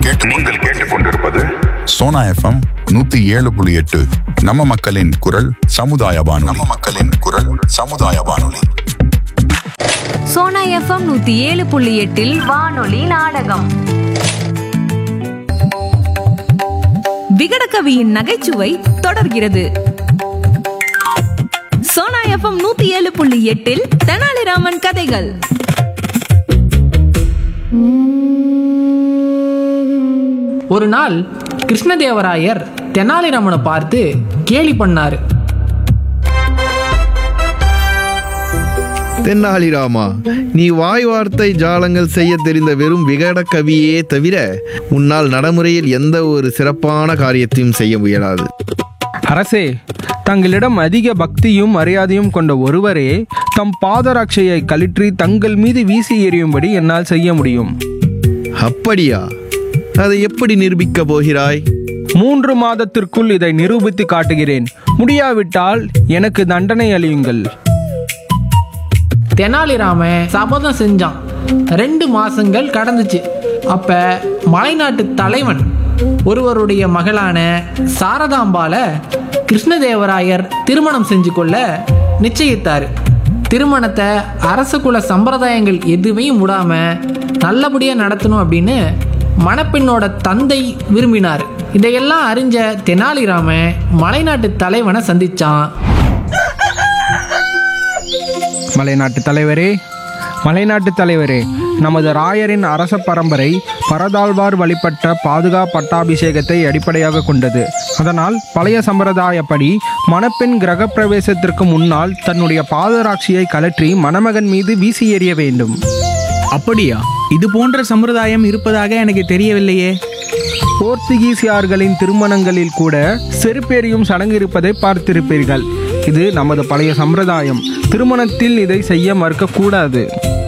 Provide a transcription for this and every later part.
நீங்கள் கேட்டுக்கொண்டிருப்பது சோனா எஃப்எம் நூத்தி ஏழு புள்ளி எட்டு நம்ம மக்களின் குரல் சமுதாய வானொலி நம்ம மக்களின் குரல் சமுதாய வானொலி சோனா எஃப்எம் நூத்தி ஏழு புள்ளி எட்டில் வானொலி நாடகம் விகடகவியின் நகைச்சுவை தொடர்கிறது சோனா எஃப்எம் நூத்தி ஏழு புள்ளி எட்டில் தெனாலிராமன் கதைகள் ஒரு நாள் கிருஷ்ணதேவராயர் தெனாலிராமனை பார்த்து கேலி பண்ணாரு தென்னாலிராமா நீ வாய் வார்த்தை ஜாலங்கள் செய்ய தெரிந்த வெறும் விகட கவியே தவிர உன்னால் நடைமுறையில் எந்த ஒரு சிறப்பான காரியத்தையும் செய்ய முயலாது அரசே தங்களிடம் அதிக பக்தியும் மரியாதையும் கொண்ட ஒருவரே தம் பாதராட்சையை கழற்றி தங்கள் மீது வீசி எறியும்படி என்னால் செய்ய முடியும் அப்படியா அதை எப்படி நிரூபிக்க போகிறாய் மூன்று மாதத்திற்குள் இதை நிரூபித்து காட்டுகிறேன் முடியாவிட்டால் எனக்கு தண்டனை அளியுங்கள் தெனாலிராமன் சபதம் செஞ்சான் ரெண்டு மாசங்கள் கடந்துச்சு அப்ப மலைநாட்டு தலைவன் ஒருவருடைய மகளான சாரதாம்பால கிருஷ்ணதேவராயர் திருமணம் செஞ்சு கொள்ள நிச்சயித்தாரு திருமணத்தை அரச குல சம்பிரதாயங்கள் எதுவையும் விடாம நல்லபடியா நடத்தணும் அப்படின்னு மணப்பெண்ணோட தந்தை விரும்பினார் இதையெல்லாம் அறிஞ்ச தெனாலிராமன் மலைநாட்டு தலைவனை சந்திச்சான் மலைநாட்டு தலைவரே மலைநாட்டு தலைவரே நமது ராயரின் அரச பரம்பரை பரதாழ்வார் வழிபட்ட பாதுகா பட்டாபிஷேகத்தை அடிப்படையாக கொண்டது அதனால் பழைய சம்பிரதாயப்படி மணப்பெண் கிரகப்பிரவேசத்திற்கு முன்னால் தன்னுடைய பாதராட்சியை கழற்றி மணமகன் மீது வீசி எறிய வேண்டும் அப்படியா இது போன்ற சம்பிரதாயம் இருப்பதாக எனக்கு தெரியவில்லையே போர்த்துகீசியார்களின் திருமணங்களில் கூட செருப்பேறியும் சடங்கு இருப்பதை பார்த்திருப்பீர்கள் இது நமது பழைய சம்பிரதாயம் திருமணத்தில் இதை செய்ய மறுக்கக்கூடாது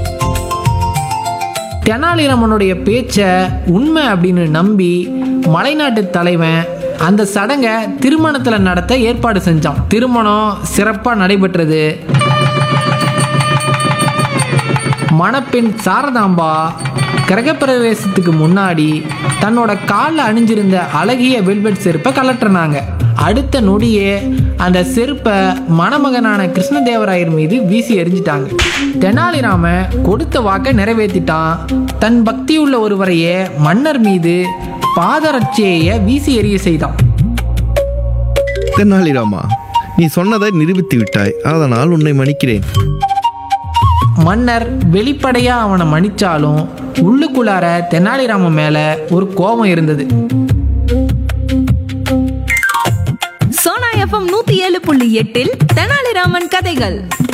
தெனாலிராமனுடைய பேச்சை உண்மை அப்படின்னு நம்பி மலைநாட்டு தலைவன் அந்த சடங்கை திருமணத்தில் நடத்த ஏற்பாடு செஞ்சான் திருமணம் சிறப்பாக நடைபெற்றது மணப்பெண் சாரதாம்பா கிரகப்பிரவேசத்துக்கு முன்னாடி தன்னோட காலில் அணிஞ்சிருந்த அழகிய வெல்வெட் செருப்பை கலட்டுனாங்க அடுத்த நொடியே அந்த செருப்பை மணமகனான கிருஷ்ணதேவராயர் மீது வீசி எறிஞ்சிட்டாங்க தெனாலிராம கொடுத்த வாக்கை நிறைவேற்றிட்டான் தன் பக்தியுள்ள ஒருவரையே மன்னர் மீது பாதரட்சையை வீசி எறிய செய்தான் தென்னாலிராமா நீ சொன்னதை நிரூபித்து விட்டாய் அதனால் உன்னை மன்னிக்கிறேன் மன்னர் வெளிப்படையா அவனை மன்னிச்சாலும் உள்ளுக்குள்ளார தெனாலிராமன் மேல ஒரு கோபம் இருந்தது சோனா எஃப்எம் நூத்தி ஏழு புள்ளி எட்டில் தெனாலிராமன் கதைகள்